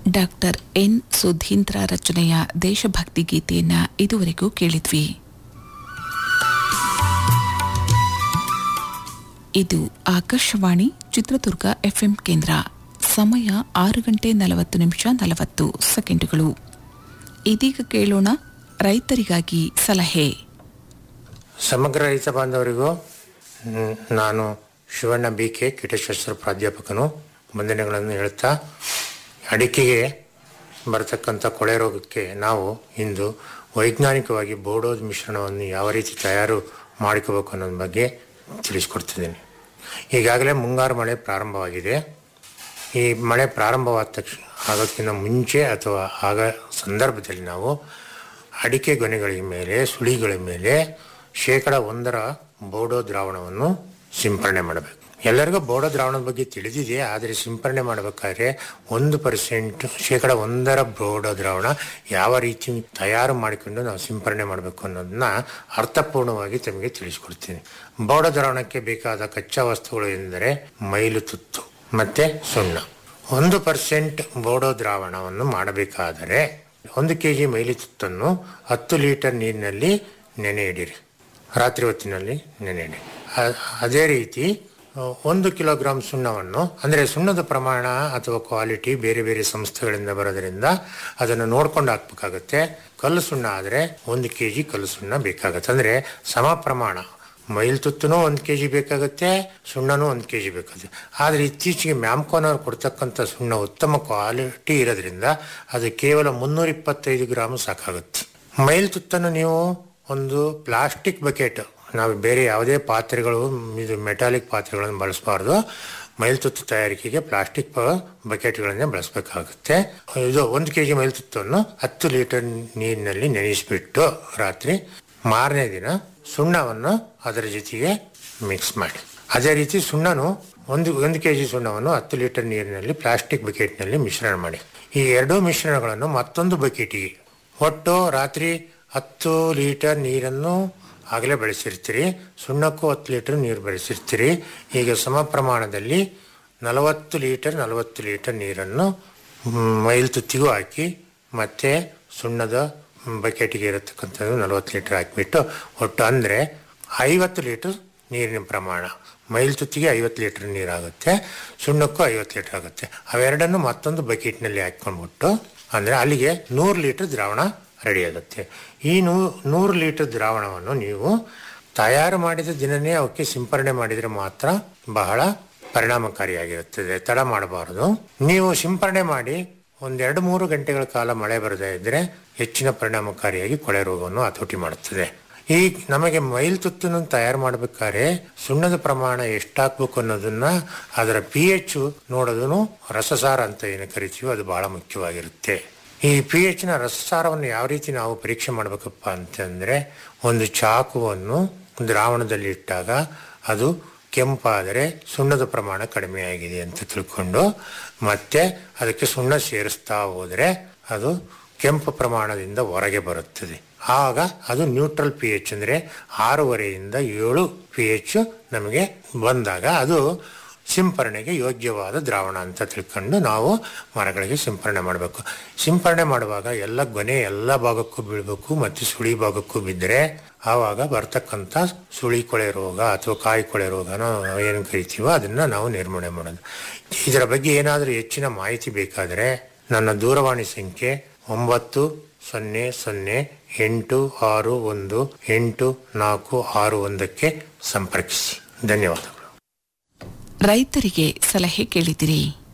doctor N Sudhindra ರಚನೆಯ ದೇಶಭಕ್ತಿ ಗೀತೆಯನ್ನ ಇದುವರೆಗೂ ಕೇಳಿದ್ವಿ ಇದು ಆಕಾಶವಾಣಿ ಚಿತ್ರದುರ್ಗ ಎಫ್ಎಂ ಕೇಂದ್ರ ಸಮಯ ಆರು ಗಂಟೆ ನಲವತ್ತು ನಿಮಿಷ ನಲವತ್ತು ಸೆಕೆಂಡುಗಳು ಇದೀಗ ಕೇಳೋಣ ರೈತರಿಗಾಗಿ ಸಲಹೆ ಸಮಗ್ರ ರೈತ ಬಾಂಧವರಿಗೂ ಮ್, ನಾನು ಶಿವಣ್ಣ ಬಿ ಕೆ ಕೀಟಶಾಸ್ತ್ರ ಪ್ರಾಧ್ಯಾಪಕನು ವಂದನೆಗಳನ್ನು ಹೇಳ್ತಾ ಅಡಿಕೆಗೆ ಬರತಕ್ಕಂಥ ಕೊಳೆ ರೋಗಕ್ಕೆ ನಾವು ಇಂದು ವೈಜ್ಞಾನಿಕವಾಗಿ ಬೋಡೋದ್ ಮಿಶ್ರಣವನ್ನು ಯಾವ ರೀತಿ ತಯಾರು ಮಾಡ್ಕೋಬೇಕು ಅನ್ನೋದ್ರ ಬಗ್ಗೆ ತಿಳಿಸ್ಕೊಡ್ತಿದ್ದೀನಿ ಈಗಾಗಲೇ ಮುಂಗಾರು ಮಳೆ ಪ್ರಾರಂಭವಾಗಿದೆ ಈ ಮಳೆ ಪ್ರಾರಂಭವಾದ ತಕ್ಷಣ ಆಗೋಕ್ಕಿಂತ ಮುಂಚೆ ಅಥವಾ ಆಗ ಸಂದರ್ಭದಲ್ಲಿ ನಾವು ಅಡಿಕೆ ಗೊನೆಗಳ ಮೇಲೆ ಸುಳಿಗಳ ಮೇಲೆ ಶೇಕಡ ಒಂದರ ಬೋಡೋ ದ್ರಾವಣವನ್ನು ಸಿಂಪರಣೆ ಮಾಡಬೇಕು ಎಲ್ಲರಿಗೂ ಬೋಡೋ ದ್ರಾವಣದ ಬಗ್ಗೆ ತಿಳಿದಿದೆ ಆದರೆ ಸಿಂಪರಣೆ ಮಾಡಬೇಕಾದ್ರೆ ಒಂದು ಪರ್ಸೆಂಟ್ ಶೇಕಡ ಒಂದರ ಬೋಡೋ ದ್ರಾವಣ ಯಾವ ರೀತಿ ತಯಾರು ಮಾಡಿಕೊಂಡು ನಾವು ಸಿಂಪರಣೆ ಮಾಡಬೇಕು ಅನ್ನೋದನ್ನ ಅರ್ಥಪೂರ್ಣವಾಗಿ ತಮಗೆ ತಿಳಿಸ್ಕೊಡ್ತೀನಿ ಬೋಡೋ ದ್ರಾವಣಕ್ಕೆ ಬೇಕಾದ ಕಚ್ಚಾ ವಸ್ತುಗಳು ಎಂದರೆ ಮೈಲು ತುತ್ತು ಮತ್ತೆ ಸುಣ್ಣ ಒಂದು ಪರ್ಸೆಂಟ್ ಬೋಡೋ ದ್ರಾವಣವನ್ನು ಮಾಡಬೇಕಾದರೆ ಒಂದು ಕೆ ಜಿ ಮೈಲಿ ತುತ್ತನ್ನು ಹತ್ತು ಲೀಟರ್ ನೀರಿನಲ್ಲಿ ನೆನೆ ಇಡಿರಿ ರಾತ್ರಿ ಹೊತ್ತಿನಲ್ಲಿ ನೆನೆ ಇಡಿ ಅ- ಅದೇ ರೀತಿ ಆ, ಒಂದು ಕಿಲೋಗ್ರಾಂ ಸುಣ್ಣವನ್ನು ಅಂದರೆ ಸುಣ್ಣದ ಪ್ರಮಾಣ ಅಥವಾ ಕ್ವಾಲಿಟಿ ಬೇರೆ ಬೇರೆ ಸಂಸ್ಥೆಗಳಿಂದ ಬರೋದ್ರಿಂದ ಅದನ್ನು ನೋಡ್ಕೊಂಡು ಹಾಕ್ಬೇಕಾಗತ್ತೆ ಕಲ್ಲು ಸುಣ್ಣ ಆದರೆ ಒಂದು ಕೆ ಜಿ ಕಲ್ಲು ಸುಣ್ಣ ಬೇಕಾಗತ್ತೆ ಅಂದರೆ ಸಮ ಪ್ರಮಾಣ ಮೈಲ್ ತುತ್ತೂ ಒಂದು ಕೆ ಜಿ ಬೇಕಾಗುತ್ತೆ ಸುಣ್ಣನೂ ಒಂದು ಕೆ ಜಿ ಬೇಕಾಗುತ್ತೆ ಆದರೆ ಇತ್ತೀಚೆಗೆ ಮ್ಯಾಮ್ಕೋನವ್ರು ಕೊಡ್ತಕ್ಕಂಥ ಸುಣ್ಣ ಉತ್ತಮ ಕ್ವಾಲಿಟಿ ಇರೋದ್ರಿಂದ ಅದು ಕೇವಲ ಮುನ್ನೂರ ಇಪ್ಪತ್ತೈದು ಗ್ರಾಮ್ ಸಾಕಾಗುತ್ತೆ ಮೈಲ್ ತುತ್ತನ್ನು ನೀವು ಒಂದು ಪ್ಲಾಸ್ಟಿಕ್ ಬಕೆಟ್ ನಾವು ಬೇರೆ ಯಾವುದೇ ಪಾತ್ರೆಗಳು ಇದು ಮೆಟಾಲಿಕ್ ಪಾತ್ರೆಗಳನ್ನು ಬಳಸಬಾರ್ದು ಮೈಲ್ತುತ್ತು ತಯಾರಿಕೆಗೆ ಪ್ಲಾಸ್ಟಿಕ್ ಬಕೆಟ್ಗಳನ್ನೇ ಬಳಸಬೇಕಾಗುತ್ತೆ ಇದು ಒಂದು ಕೆ ಜಿ ಮೈಲ್ತುತ್ತನ್ನು ಹತ್ತು ಲೀಟರ್ ನೀರಿನಲ್ಲಿ ನೆನೆಸಿಬಿಟ್ಟು ರಾತ್ರಿ ಮಾರನೇ ದಿನ ಸುಣ್ಣವನ್ನು ಅದರ ಜೊತೆಗೆ ಮಿಕ್ಸ್ ಮಾಡಿ ಅದೇ ರೀತಿ ಸುಣ್ಣನು ಒಂದು ಒಂದು ಕೆ ಜಿ ಸುಣ್ಣವನ್ನು ಹತ್ತು ಲೀಟರ್ ನೀರಿನಲ್ಲಿ ಪ್ಲಾಸ್ಟಿಕ್ ಬಕೆಟ್ನಲ್ಲಿ ಮಿಶ್ರಣ ಮಾಡಿ ಈ ಎರಡೂ ಮಿಶ್ರಣಗಳನ್ನು ಮತ್ತೊಂದು ಬಕೆಟಿಗೆ ಒಟ್ಟು ರಾತ್ರಿ ಹತ್ತು ಲೀಟರ್ ನೀರನ್ನು ಆಗಲೇ ಬೆಳೆಸಿರ್ತೀರಿ ಸುಣ್ಣಕ್ಕೂ ಹತ್ತು ಲೀಟರ್ ನೀರು ಬೆಳೆಸಿರ್ತೀರಿ ಈಗ ಸಮ ಪ್ರಮಾಣದಲ್ಲಿ ನಲವತ್ತು ಲೀಟರ್ ನಲವತ್ತು ಲೀಟರ್ ನೀರನ್ನು ಮ್, ಮೈಲ್ ತುತ್ತಿಗೂ ಹಾಕಿ ಮತ್ತೆ ಸುಣ್ಣದ ಬಕೆಟಿಗೆ ಇರತಕ್ಕಂಥದ್ದು ನಲವತ್ತು ಲೀಟರ್ ಹಾಕಿಬಿಟ್ಟು ಒಟ್ಟು ಅಂದರೆ ಐವತ್ತು ಲೀಟರ್ ನೀರಿನ ಪ್ರಮಾಣ ಮೈಲ್ ತುತ್ತಿಗೆ ಐವತ್ತು ಲೀಟರ್ ನೀರಾಗುತ್ತೆ ಸುಣ್ಣಕ್ಕೂ ಐವತ್ತು ಲೀಟರ್ ಆಗುತ್ತೆ ಅವೆರಡನ್ನು ಮತ್ತೊಂದು ಬಕೆಟ್ನಲ್ಲಿ ಹಾಕ್ಕೊಂಡ್ಬಿಟ್ಟು ಅಂದರೆ ಅಲ್ಲಿಗೆ ನೂರು ಲೀಟರ್ ದ್ರಾವಣ ರೆಡಿ ಆಗುತ್ತೆ ಈ ನೂ ನೂರು ಲೀಟರ್ ದ್ರಾವಣವನ್ನು ನೀವು ತಯಾರು ಮಾಡಿದ ದಿನನೇ ಅವಕ್ಕೆ ಸಿಂಪರಣೆ ಮಾಡಿದರೆ ಮಾತ್ರ ಬಹಳ ಪರಿಣಾಮಕಾರಿಯಾಗಿರುತ್ತದೆ ತಡ ಮಾಡಬಾರದು ನೀವು ಸಿಂಪರಣೆ ಮಾಡಿ ಒಂದೆರಡು ಮೂರು ಗಂಟೆಗಳ ಕಾಲ ಮಳೆ ಬರದೇ ಇದ್ದರೆ ಹೆಚ್ಚಿನ ಪರಿಣಾಮಕಾರಿಯಾಗಿ ಕೊಳೆ ರೋಗವನ್ನು ಹತೋಟಿ ಮಾಡುತ್ತದೆ ಈ ನಮಗೆ ಮೈಲ್ ತುತ್ತನ್ನು ತಯಾರು ಮಾಡಬೇಕಾದ್ರೆ ಸುಣ್ಣದ ಪ್ರಮಾಣ ಎಷ್ಟಾಗಬೇಕು ಅನ್ನೋದನ್ನ ಅದರ ಪಿ ಎಚ್ ನೋಡೋದನ್ನು ರಸಸಾರ ಅಂತ ಏನು ಕರಿತೀವೋ ಅದು ಬಹಳ ಮುಖ್ಯವಾಗಿರುತ್ತೆ ಈ ಪಿ ಎಚ್ನ ರಸಸಾರವನ್ನು ಯಾವ ರೀತಿ ನಾವು ಪರೀಕ್ಷೆ ಮಾಡಬೇಕಪ್ಪ ಅಂತಂದ್ರೆ ಒಂದು ಚಾಕುವನ್ನು ದ್ರಾವಣದಲ್ಲಿ ಇಟ್ಟಾಗ ಅದು ಕೆಂಪಾದರೆ ಸುಣ್ಣದ ಪ್ರಮಾಣ ಕಡಿಮೆ ಆಗಿದೆ ಅಂತ ತಿಳ್ಕೊಂಡು ಮತ್ತೆ ಅದಕ್ಕೆ ಸುಣ್ಣ ಸೇರಿಸ್ತಾ ಹೋದರೆ ಅದು ಕೆಂಪು ಪ್ರಮಾಣದಿಂದ ಹೊರಗೆ ಬರುತ್ತದೆ ಆಗ ಅದು ನ್ಯೂಟ್ರಲ್ ಪಿ ಎಚ್ ಅಂದರೆ ಆರೂವರೆಯಿಂದ ಏಳು ಪಿ ಎಚ್ ನಮಗೆ ಬಂದಾಗ ಅದು ಸಿಂಪರಣೆಗೆ ಯೋಗ್ಯವಾದ ದ್ರಾವಣ ಅಂತ ತಿಳ್ಕೊಂಡು ನಾವು ಮರಗಳಿಗೆ ಸಿಂಪರಣೆ ಮಾಡಬೇಕು ಸಿಂಪರಣೆ ಮಾಡುವಾಗ ಎಲ್ಲ ಗೊನೆ ಎಲ್ಲ ಭಾಗಕ್ಕೂ ಬೀಳಬೇಕು ಮತ್ತು ಸುಳಿ ಭಾಗಕ್ಕೂ ಬಿದ್ದರೆ ಆವಾಗ ಬರ್ತಕ್ಕಂಥ ಸುಳಿ ಕೊಳೆ ರೋಗ ಅಥವಾ ಕಾಯಿ ಕೊಳೆ ರೋಗನ ಏನು ಕರಿತೀವೋ ಅದನ್ನು ನಾವು ನಿರ್ಮೂಲನೆ ಮಾಡೋದು ಇದರ ಬಗ್ಗೆ ಏನಾದರೂ ಹೆಚ್ಚಿನ ಮಾಹಿತಿ ಬೇಕಾದರೆ ನನ್ನ ದೂರವಾಣಿ ಸಂಖ್ಯೆ ಒಂಬತ್ತು ಸೊನ್ನೆ ಸೊನ್ನೆ ಎಂಟು ಆರು ಒಂದು ಎಂಟು ನಾಲ್ಕು ಆರು ಒಂದಕ್ಕೆ ಸಂಪರ್ಕಿಸಿ ಧನ್ಯವಾದಗಳು ರೈತರಿಗೆ ಸಲಹೆ ಕೇಳಿದಿರಿ